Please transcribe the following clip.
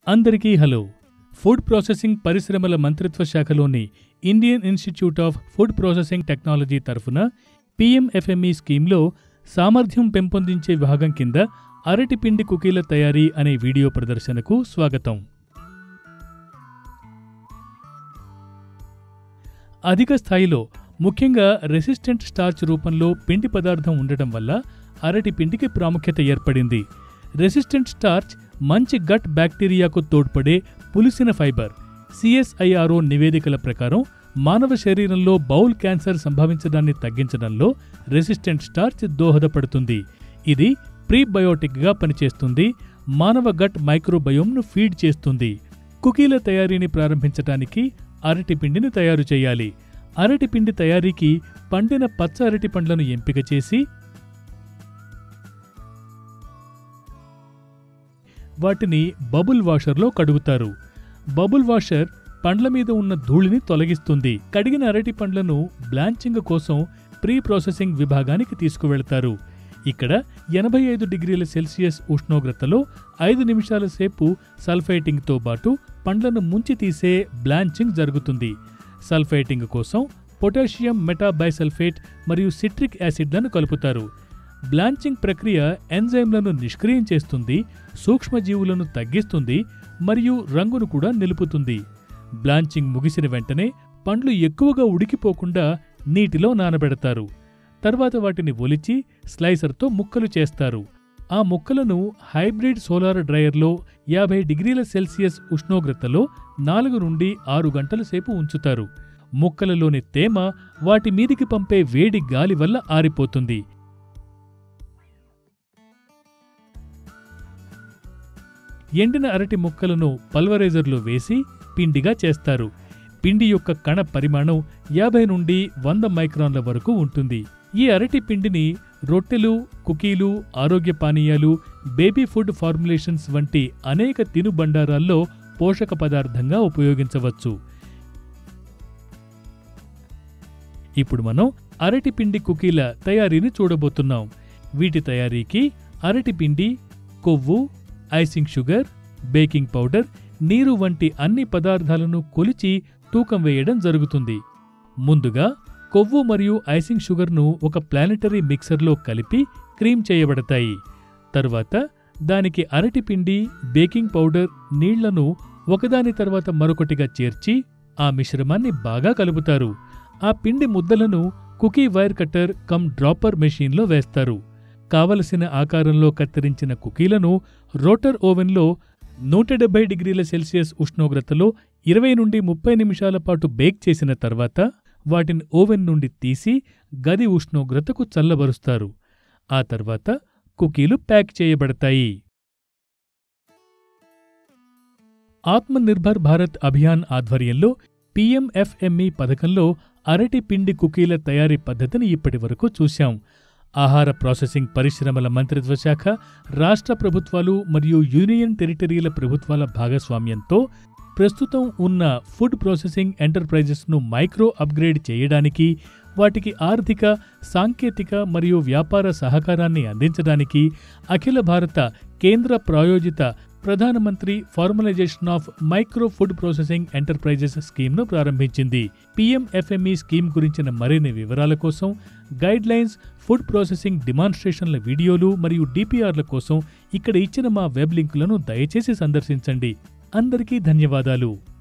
అందరికీ hello food processing పరిశ్రమల మంత్రిత్వ శాఖలోని Indian Institute of Food Processing Technology తరఫున పీఎంఎఫ్ఎంఈ స్కీమ్లో సామర్థ్యం పెంపొందించే విభాగం కింద అరటిపిండి కుకీల తయారీ అనే వీడియో ప్రదర్శనకు స్వాగతం అధిక స్థాయిలో ముఖ్యంగా రెసిస్టెంట్ స్టార్చ్ రూపంలో పిండి పదార్థం ఉండటం వల్ల అరటి పిండికి ప్రాముఖ్యత ఏర్పడింది రెసిస్టెంట్ స్టార్చ్ మంచి గట్ బ్యాక్టీరియాకు తోడ్పడే పులిసిన ఫైబర్ సిఎస్ఐఆర్ఓ నివేదికల ప్రకారం మానవ శరీరంలో బౌల్ క్యాన్సర్ సంభవించడాన్ని తగ్గించడంలో రెసిస్టెంట్ స్టార్చ్ దోహదపడుతుంది ఇది ప్రీబయోటిక్గా పనిచేస్తుంది మానవ గట్ మైక్రోబయోమ్ను ఫీడ్ చేస్తుంది కుకీల తయారీని ప్రారంభించడానికి అరటి పిండిని తయారు చేయాలి అరటి పిండి తయారీకి పండిన పచ్చ అరటి పండ్లను ఎంపిక చేసి వాటిని బబుల్ వాషర్లో కడుగుతారు బబుల్ వాషర్ పండ్ల మీద ఉన్న ధూళిని తొలగిస్తుంది కడిగిన అరటి పండ్లను బ్లాంచింగ్ కోసం ప్రీ ప్రాసెసింగ్ విభాగానికి తీసుకువెళతారు ఇక్కడ ఎనభై ఐదు డిగ్రీల సెల్సియస్ ఉష్ణోగ్రతలో ఐదు నిమిషాల సేపు సల్ఫైటింగ్తో పాటు పండ్లను ముంచి తీసే బ్లాంచింగ్ జరుగుతుంది సల్ఫైటింగ్ కోసం పొటాషియం మెటాబైసల్ఫేట్ మరియు సిట్రిక్ యాసిడ్లను కలుపుతారు బ్లాంచింగ్ ప్రక్రియ ఎంజైమ్లను నిష్క్రియం చేస్తుంది సూక్ష్మజీవులను తగ్గిస్తుంది మరియు రంగును కూడా నిలుపుతుంది బ్లాంచింగ్ ముగిసిన వెంటనే పండ్లు ఎక్కువగా ఉడికిపోకుండా నీటిలో నానబెడతారు తర్వాత వాటిని ఒలిచి స్లైసర్తో ముక్కలు చేస్తారు ఆ ముక్కలను హైబ్రిడ్ సోలార్ డ్రయర్లో యాభై డిగ్రీల సెల్సియస్ ఉష్ణోగ్రతలో నాలుగు నుండి ఆరు గంటల సేపు ఉంచుతారు ముక్కలలోని తేమ వాటి మీదికి పంపే వేడి గాలి వల్ల ఆరిపోతుంది ఎండిన అరటి ముక్కలను పల్వరైజర్లో వేసి పిండిగా చేస్తారు పిండి యొక్క కణ పరిమాణం యాభై నుండి వంద మైక్రాన్ల వరకు ఉంటుంది ఈ అరటి పిండిని రొట్టెలు కుకీలు ఆరోగ్య పానీయాలు బేబీ ఫుడ్ ఫార్ములేషన్స్ వంటి అనేక తినుబండారాల్లో పోషక పదార్థంగా ఉపయోగించవచ్చు ఇప్పుడు మనం అరటిపిండి కుకీల తయారీని చూడబోతున్నాం వీటి తయారీకి అరటిపిండి కొవ్వు ఐసింగ్ షుగర్ బేకింగ్ పౌడర్ నీరు వంటి అన్ని పదార్థాలను కొలిచి తూకం వేయడం జరుగుతుంది ముందుగా కొవ్వు మరియు ఐసింగ్ షుగర్ను ఒక ప్లానెటరీ మిక్సర్లో కలిపి క్రీమ్ చేయబడతాయి తరువాత దానికి అరటిపిండి బేకింగ్ పౌడర్ నీళ్లను ఒకదాని తర్వాత మరొకటిగా చేర్చి ఆ మిశ్రమాన్ని బాగా కలుపుతారు ఆ పిండి ముద్దలను cookie wire cutter cum dropper మెషీన్లో వేస్తారు కావలసిన ఆకారంలో కత్తిరించిన కుకీలను రోటర్ ఓవెన్లో నూట డెబ్బై డిగ్రీల సెల్సియస్ ఉష్ణోగ్రతలో ఇరవై నుండి ముప్పై నిమిషాల పాటు బేక్ చేసిన తర్వాత వాటిని ఓవెన్ నుండి తీసి గది ఉష్ణోగ్రతకు చల్లబరుస్తారు ఆ తర్వాత కుకీలు ప్యాక్ చేయబడతాయి ఆత్మనిర్భర్ భారత్ అభియాన్ ఆధ్వర్యంలో పీఎంఎఫ్ఎంఈ పథకంలో అరటి పిండి కుకీల తయారీ పద్ధతిని ఇప్పటివరకు చూశాం ఆహార ప్రాసెసింగ్ పరిశ్రమల మంత్రిత్వ శాఖ రాష్ట్ర ప్రభుత్వాలు మరియు యూనియన్ టెరిటరీల ప్రభుత్వాల భాగస్వామ్యంతో ప్రస్తుతం ఉన్న ఫుడ్ ప్రాసెసింగ్ ఎంటర్ప్రైజెస్ను మైక్రో అప్గ్రేడ్ చేయడానికి వాటికి ఆర్థిక సాంకేతిక మరియు వ్యాపార సహకారాన్ని అందించడానికి అఖిల భారత కేంద్ర ప్రాయోజిత ప్రధానమంత్రి formalisation of micro food processing enterprises స్కీమ్ను ప్రారంభించింది పీఎంఎఫ్ఎంఈ స్కీమ్ గురించిన మరిన్ని వివరాల కోసం గైడ్ లైన్స్ ఫుడ్ ప్రాసెసింగ్ డిమాన్స్ట్రేషన్ల వీడియోలు మరియు డిపిఆర్ల కోసం ఇక్కడ ఇచ్చిన మా వెబ్ లింకులను దయచేసి సందర్శించండి అందరికీ ధన్యవాదాలు